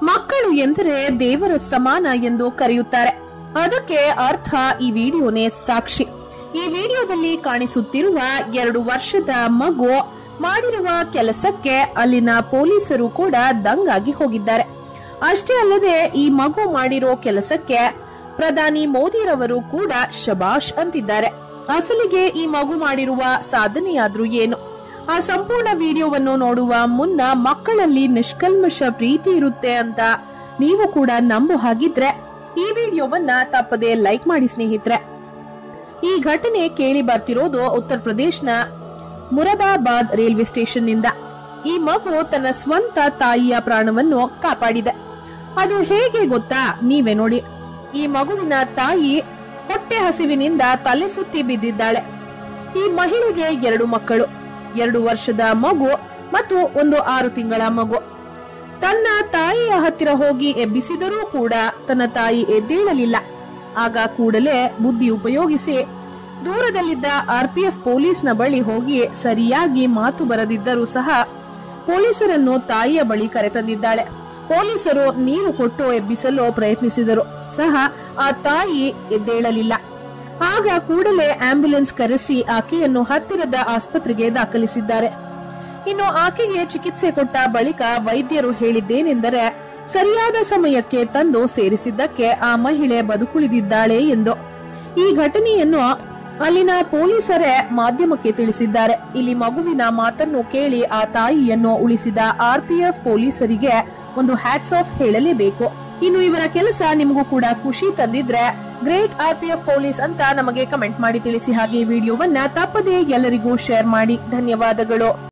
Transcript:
ಮಕ್ಕಳು ಎಂದರೆ ದೇವರ ಸಮಾನ ಎಂದು ಕರೆಯುತ್ತಾರೆ ಅದಕ್ಕೆ ಅರ್ಥ ಈ ವಿಡಿಯೋನೇ ಸಾಕ್ಷಿ ಈ ವಿಡಿಯೋದಲ್ಲಿ ಕಾಣಿಸುತ್ತಿರುವ ಎರಡು ವರ್ಷದ ಮಗು ಮಾಡಿರುವ ಕೆಲಸಕ್ಕೆ ಅಲ್ಲಿನ ಪೊಲೀಸರು ಕೂಡ ದಂಗಾಗಿ ಹೋಗಿದ್ದಾರೆ ಅಷ್ಟೇ ಅಲ್ಲದೆ ಈ ಮಗು ಮಾಡಿರೋ ಕೆಲಸಕ್ಕೆ ಪ್ರಧಾನಿ ಮೋದಿರವರು ಕೂಡ ಶಬಾಷ್ ಅಂತಿದ್ದಾರೆ ಅಸಲಿಗೆ ಈ ಮಗು ಮಾಡಿರುವ ಸಾಧನೆಯಾದ್ರೂ ಏನು ಆ ಸಂಪೂರ್ಣ ವಿಡಿಯೋವನ್ನು ನೋಡುವ ಮುನ್ನ ಮಕ್ಕಳಲ್ಲಿ ನಿಷ್ಕಲ್ಮಶ ಪ್ರೀತಿ ಇರುತ್ತೆ ಅಂತ ನೀವು ಕೂಡ ನಂಬು ಹಾಗಿದ್ರೆ ಈ ವಿಡಿಯೋವನ್ನ ತಪ್ಪದೆ ಲೈಕ್ ಮಾಡಿ ಸ್ನೇಹಿತರೆ ಈ ಘಟನೆ ಕೇಳಿ ಬರ್ತಿರೋದು ಉತ್ತರ ಪ್ರದೇಶನ ಮುರಾದಾಬಾದ್ ರೈಲ್ವೆ ಸ್ಟೇಷನ್ ನಿಂದ ಈ ಮಗು ತನ್ನ ಸ್ವಂತ ತಾಯಿಯ ಪ್ರಾಣವನ್ನು ಕಾಪಾಡಿದೆ ಅದು ಹೇಗೆ ಗೊತ್ತಾ ನೀವೇ ನೋಡಿ ಈ ಮಗುವಿನ ತಾಯಿ ಹೊಟ್ಟೆ ಹಸಿವಿನಿಂದ ತಲೆ ಸುತ್ತಿ ಬಿದ್ದಿದ್ದಾಳೆ ಈ ಮಹಿಳೆಗೆ ಎರಡು ಮಕ್ಕಳು ಎರಡು ವರ್ಷದ ಮಗು ಮತ್ತು ಒಂದು ಆರು ತಿಂಗಳ ಮಗು ತನ್ನ ತಾಯಿಯ ಹತ್ತಿರ ಹೋಗಿ ಎಬ್ಬಿಸಿದರೂ ಕೂಡ ತನ್ನ ತಾಯಿ ಎದ್ದೇಳಲಿಲ್ಲ ಆಗ ಕೂಡಲೇ ಬುದ್ಧಿ ಉಪಯೋಗಿಸಿ ದೂರದಲ್ಲಿದ್ದ ಆರ್ಪಿಎಫ್ ಪೊಲೀಸ್ನ ಬಳಿ ಹೋಗಿ ಸರಿಯಾಗಿ ಮಾತು ಬರದಿದ್ದರೂ ಸಹ ಪೊಲೀಸರನ್ನು ತಾಯಿಯ ಬಳಿ ಕರೆತಂದಿದ್ದಾಳೆ ಪೊಲೀಸರು ನೀರು ಕೊಟ್ಟು ಎಬ್ಬಿಸಲು ಪ್ರಯತ್ನಿಸಿದರು ಸಹ ಆ ತಾಯಿ ಎದ್ದೇಳಲಿಲ್ಲ ಆಗ ಕೂಡಲೇ ಆಂಬ್ಯುಲೆನ್ಸ್ ಕರೆಸಿ ಆಕೆಯನ್ನು ಹತ್ತಿರದ ಆಸ್ಪತ್ರೆಗೆ ದಾಖಲಿಸಿದ್ದಾರೆ ಇನ್ನು ಆಕೆಗೆ ಚಿಕಿತ್ಸೆ ಕೊಟ್ಟ ಬಳಿಕ ವೈದ್ಯರು ಹೇಳಿದ್ದೇನೆಂದರೆ ಸರಿಯಾದ ಸಮಯಕ್ಕೆ ತಂದು ಸೇರಿಸಿದ್ದಕ್ಕೆ ಆ ಮಹಿಳೆ ಬದುಕುಳಿದಿದ್ದಾಳೆ ಎಂದು ಈ ಘಟನೆಯನ್ನು ಅಲ್ಲಿನ ಪೊಲೀಸರೇ ಮಾಧ್ಯಮಕ್ಕೆ ತಿಳಿಸಿದ್ದಾರೆ ಇಲ್ಲಿ ಮಗುವಿನ ಮಾತನ್ನು ಕೇಳಿ ಆ ತಾಯಿಯನ್ನು ಉಳಿಸಿದ ಆರ್ಪಿಎಫ್ ಪೊಲೀಸರಿಗೆ ಒಂದು ಹ್ಯಾಟ್ಸ್ ಆಫ್ ಹೇಳಲೇಬೇಕು ಇನ್ನು ಇವರ ಕೆಲಸ ನಿಮಗೂ ಕೂಡ ಖುಷಿ ತಂದಿದ್ರೆ ಗ್ರೇಟ್ ಆರ್ಪಿಎಫ್ ಪೊಲೀಸ್ ಅಂತ ನಮಗೆ ಕಮೆಂಟ್ ಮಾಡಿ ತಿಳಿಸಿ ಹಾಗೆ ಈ ವಿಡಿಯೋವನ್ನ ತಪ್ಪದೇ ಎಲ್ಲರಿಗೂ ಶೇರ್ ಮಾಡಿ ಧನ್ಯವಾದಗಳು